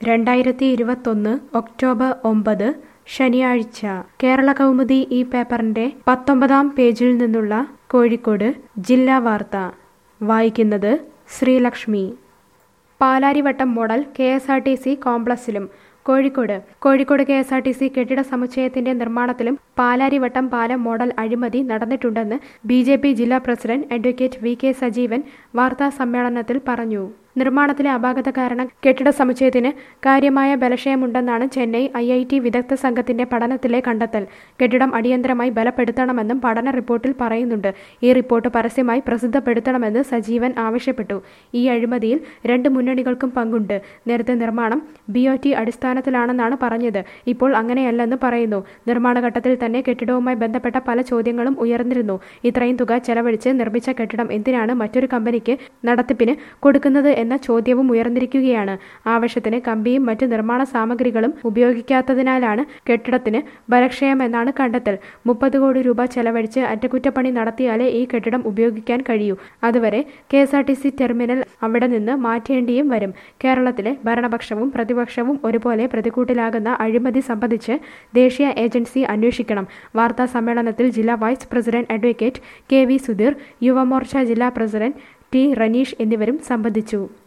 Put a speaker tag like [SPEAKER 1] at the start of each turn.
[SPEAKER 1] രണ്ടായിരത്തി ഇരുപത്തൊന്ന് ഒക്ടോബർ ഒമ്പത് ശനിയാഴ്ച കേരള കൗമുദി ഈ പേപ്പറിന്റെ പത്തൊമ്പതാം പേജിൽ നിന്നുള്ള കോഴിക്കോട് ജില്ലാ വാർത്ത വായിക്കുന്നത് Sreelakshmi Palarivattom model K S R T C കോംപ്ലക്സിലും Kozhikode Kozhikode K S R T C കെട്ടിട സമുച്ചയത്തിന്റെ നിർമ്മാണത്തിലും പാലാരിവട്ടം പാലം മോഡൽ അഴിമതി നടന്നിട്ടുണ്ടെന്ന് ബി ജെ പി ജില്ലാ president advocate V K Sajeevan വാർത്താ സമ്മേളനത്തിൽ പറഞ്ഞു നിർമ്മാണത്തിലെ അപാകത കാരണം കെട്ടിട സമുച്ചയത്തിന് കാര്യമായ ബലക്ഷയമുണ്ടെന്നാണ് ചെന്നൈ ഐ ഐ ടി വിദഗ്ധ സംഘത്തിന്റെ പഠനത്തിലെ കണ്ടെത്തൽ കെട്ടിടം അടിയന്തരമായി ബലപ്പെടുത്തണമെന്നും പഠന റിപ്പോർട്ടിൽ പറയുന്നുണ്ട് ഈ റിപ്പോർട്ട് പരസ്യമായി പ്രസിദ്ധപ്പെടുത്തണമെന്ന് സജീവൻ ആവശ്യപ്പെട്ടു ഈ അഴിമതിയിൽ രണ്ട് മുന്നണികൾക്കും പങ്കുണ്ട് നേരത്തെ നിർമ്മാണം ബി ഒ ടി അടിസ്ഥാനത്തിലാണെന്നാണ് പറഞ്ഞത് ഇപ്പോൾ അങ്ങനെയല്ലെന്ന് പറയുന്നു നിർമ്മാണ ഘട്ടത്തിൽ തന്നെ കെട്ടിടവുമായി ബന്ധപ്പെട്ട പല ചോദ്യങ്ങളും ഉയർന്നിരുന്നു ഇത്രയും തുക ചെലവഴിച്ച് നിർമ്മിച്ച കെട്ടിടം എന്തിനാണ് മറ്റൊരു കമ്പനിക്ക് നടത്തിപ്പിന് കൊടുക്കുന്നത് എന്ന ചോദ്യവും ഉയർന്നിരിക്കുകയാണ് ആവശ്യത്തിന് കമ്പിയും മറ്റ് നിർമ്മാണ സാമഗ്രികളും ഉപയോഗിക്കാത്തതിനാലാണ് കെട്ടിടത്തിന് ബലക്ഷയമെന്നാണ് കണ്ടെത്തൽ മുപ്പത് കോടി രൂപ ചെലവഴിച്ച് അറ്റകുറ്റപ്പണി നടത്തിയാലേ ഈ കെട്ടിടം ഉപയോഗിക്കാൻ കഴിയൂ അതുവരെ K S R T C terminal അവിടെ നിന്ന് മാറ്റേണ്ടിയും വരും കേരളത്തിലെ ഭരണപക്ഷവും പ്രതിപക്ഷവും ഒരുപോലെ പ്രതികൂട്ടിലാകുന്ന അഴിമതി സംബന്ധിച്ച് ദേശീയ ഏജൻസി അന്വേഷിക്കണം വാർത്താ സമ്മേളനത്തിൽ ജില്ലാ vice president advocate K V Sudheer Yuvamorcha ജില്ലാ പ്രസിഡന്റ് ടി റനീഷ് എന്നിവരും സംബന്ധിച്ചു